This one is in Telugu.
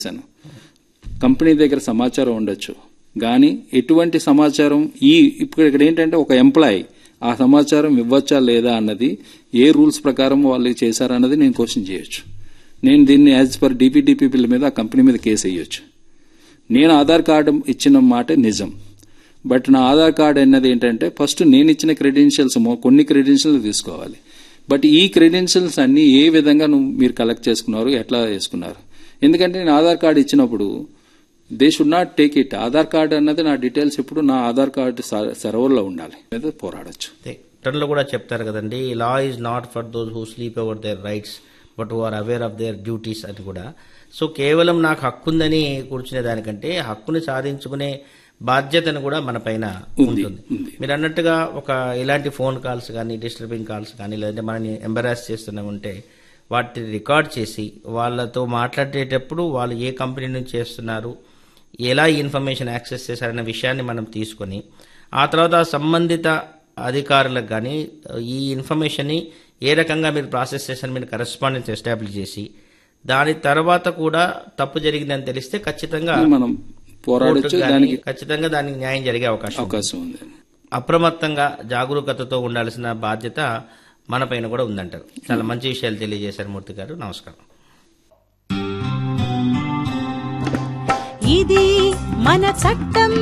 చేశాను కంపెనీ దగ్గర సమాచారం ఉండొచ్చు కానీ ఎటువంటి సమాచారం ఈ ఇప్పుడు ఇక్కడ ఏంటంటే ఒక ఎంప్లాయీ ఆ సమాచారం ఇవ్వచ్చా లేదా అన్నది ఏ రూల్స్ ప్రకారం వాళ్ళు చేశారన్నది నేను క్వశ్చన్ చేయొచ్చు నేను దీన్ని యాజ్ పర్ డిపిడిపి బిల్ మీద ఆ కంపెనీ మీద కేసు వేయొచ్చు నేను ఆధార్ కార్డు ఇచ్చిన మాట నిజం బట్ నా ఆధార్ కార్డు అన్నది ఏంటంటే ఫస్ట్ నేను ఇచ్చిన క్రెడెన్షియల్స్ కొన్ని క్రెడెన్షియల్స్ తీసుకోవాలి బట్ ఈ క్రెడెన్షియల్స్ అన్ని ఏ విధంగా నువ్వు మీరు కలెక్ట్ చేసుకున్నారు ఎట్లా చేసుకున్నారు ఎందుకంటే నేను ఆధార్ కార్డు ఇచ్చినప్పుడు they should not take it Aadhaar card అన్నది నా డీటెయిల్స్ ఇప్పుడు నా ఆధార్ కార్డు సర్వర్లో ఉండాలి మీద పోరాడొచ్చు టర్న్లో కూడా చెప్తారు కదండి law is not for those who sleep over their rights but who are aware of their duties అని కూడా సో కేవలం నాకు హక్కు ఉందని కూర్చునే దానికంటే హక్కుని సాధించుకునే బాధ్యతను కూడా మన పైన ఉంటుంది మీరు అన్నట్టుగా ఒక ఇలాంటి ఫోన్ కాల్స్ కానీ డిస్టర్బింగ్ కాల్స్ కానీ లేదంటే మనని ఎంబరాస్ చేస్తున్నా ఉంటే వాటిని రికార్డ్ చేసి వాళ్ళతో మాట్లాడేటప్పుడు వాళ్ళు ఏ కంపెనీ నుంచి చేస్తున్నారు ఎలా ఈ ఇన్ఫర్మేషన్ యాక్సెస్ చేశారనే విషయాన్ని మనం తీసుకొని ఆ తర్వాత సంబంధిత అధికారులకు కానీ ఈ ఇన్ఫర్మేషన్ని ఏ రకంగా మీరు ప్రాసెస్ చేశారని మీరు కరెస్పాండెన్స్ ఎస్టాబ్లిష్ చేసి దాని తర్వాత కూడా తప్పు జరిగిందని తెలిస్తే ఖచ్చితంగా మనం పోరాడొచ్చు కోర్టుకు గానీ దానికి ఖచ్చితంగా దానికి న్యాయం జరిగే అవకాశం ఉంది. అవకాశం ఉంది అప్రమత్తంగా జాగరూకతతో ఉండాల్సిన బాధ్యత మన పైన కూడా ఉందంటారు చాలా మంచి విషయాలు తెలియజేశారు మూర్తి గారు నమస్కారం ఇది మన చట్టం